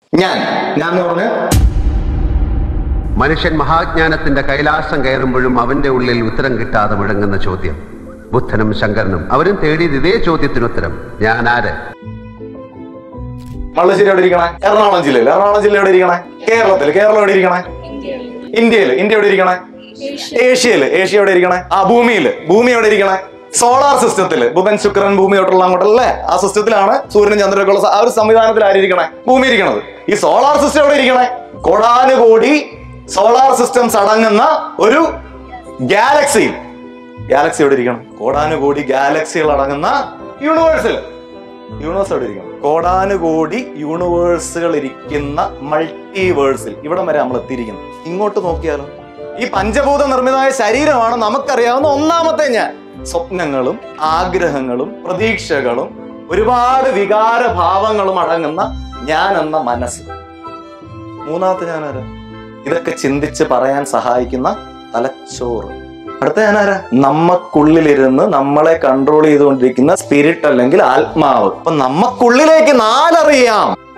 ഞാൻ ഞാൻ എന്ന് പറഞ്ഞ മനുഷ്യൻ മഹാജ്ഞാനത്തിന്റെ കൈലാസം കയറുമ്പോഴും അവന്റെ ഉള്ളിൽ ഉത്തരം കിട്ടാതെ മുഴങ്ങുന്ന ചോദ്യം ബുദ്ധനും ശങ്കരനും അവരും തേടിയത് ഇതേ ചോദ്യത്തിന് ഉത്തരം ഞാൻ ആര് മള്ളശ്ശേരി എവിടെ ഇരിക്കണേ എറണാകുളം ജില്ലയിൽ എറണാകുളം ജില്ല എവിടെ ഇരിക്കണേ കേരളത്തിൽ കേരളം എവിടെ ഇരിക്കണേ ഇന്ത്യയിൽ ഇന്ത്യ എവിടെ ഇരിക്കണേ ഏഷ്യയില് ഏഷ്യ എവിടെ ഇരിക്കണേ ആ ഭൂമിയില് ഭൂമി എവിടെ ഇരിക്കണേ സോളാർ സിസ്റ്റത്തിൽ ബുധൻ ശുക്രൻ ഭൂമിയോട്ടുള്ള അങ്ങോട്ടല്ലേ ആ സിസ്റ്റത്തിലാണ് സൂര്യനും ചന്ദ്രനൊക്കെ ഉള്ള സ- ആ ഒരു സംവിധാനത്തിൽ ആരിയിരിക്കണേ ഭൂമി ഇരിക്കണത് ഈ സോളാർ സിസ്റ്റം എവിടെ ഇരിക്കണേ കോടാനുകോടി സോളാർ സിസ്റ്റംസ് അടങ്ങുന്ന ഒരു ഗാലക്സിയിൽ ഗാലക്സി എവിടെ ഇരിക്കണം കോടാനുകോടി ഗാലക്സികൾ അടങ്ങുന്ന യൂണിവേഴ്സിൽ യൂണിവേഴ്സ് എവിടെ ഇരിക്കണം കോടാനുകോടി യൂണിവേഴ്സുകൾ ഇരിക്കുന്ന മൾട്ടിവേഴ്സിൽ ഇവിടം വരെ നമ്മൾ എത്തിയിരിക്കുന്നു ഇങ്ങോട്ട് നോക്കിയാലോ ഈ പഞ്ചഭൂത നിർമ്മിതമായ ശരീരമാണ് നമുക്കറിയാവുന്ന ഒന്നാമത്തെ ഞാൻ സ്വപ്നങ്ങളും ആഗ്രഹങ്ങളും പ്രതീക്ഷകളും ഒരുപാട് വികാര ഭാവങ്ങളും അടങ്ങുന്ന ഞാൻ എന്ന മനസ്സ് മൂന്നാമത്തെ ഞാനാരാ ഇതൊക്കെ ചിന്തിച്ച് പറയാൻ സഹായിക്കുന്ന തലച്ചോറ് അടുത്ത ഞാനാരാ നമ്മക്കുള്ളിലിരുന്ന് നമ്മളെ കൺട്രോൾ ചെയ്തുകൊണ്ടിരിക്കുന്ന സ്പിരിറ്റ് അല്ലെങ്കിൽ ആത്മാവ് അപ്പൊ നമ്മക്കുള്ളിലേക്ക് നാലറിയാം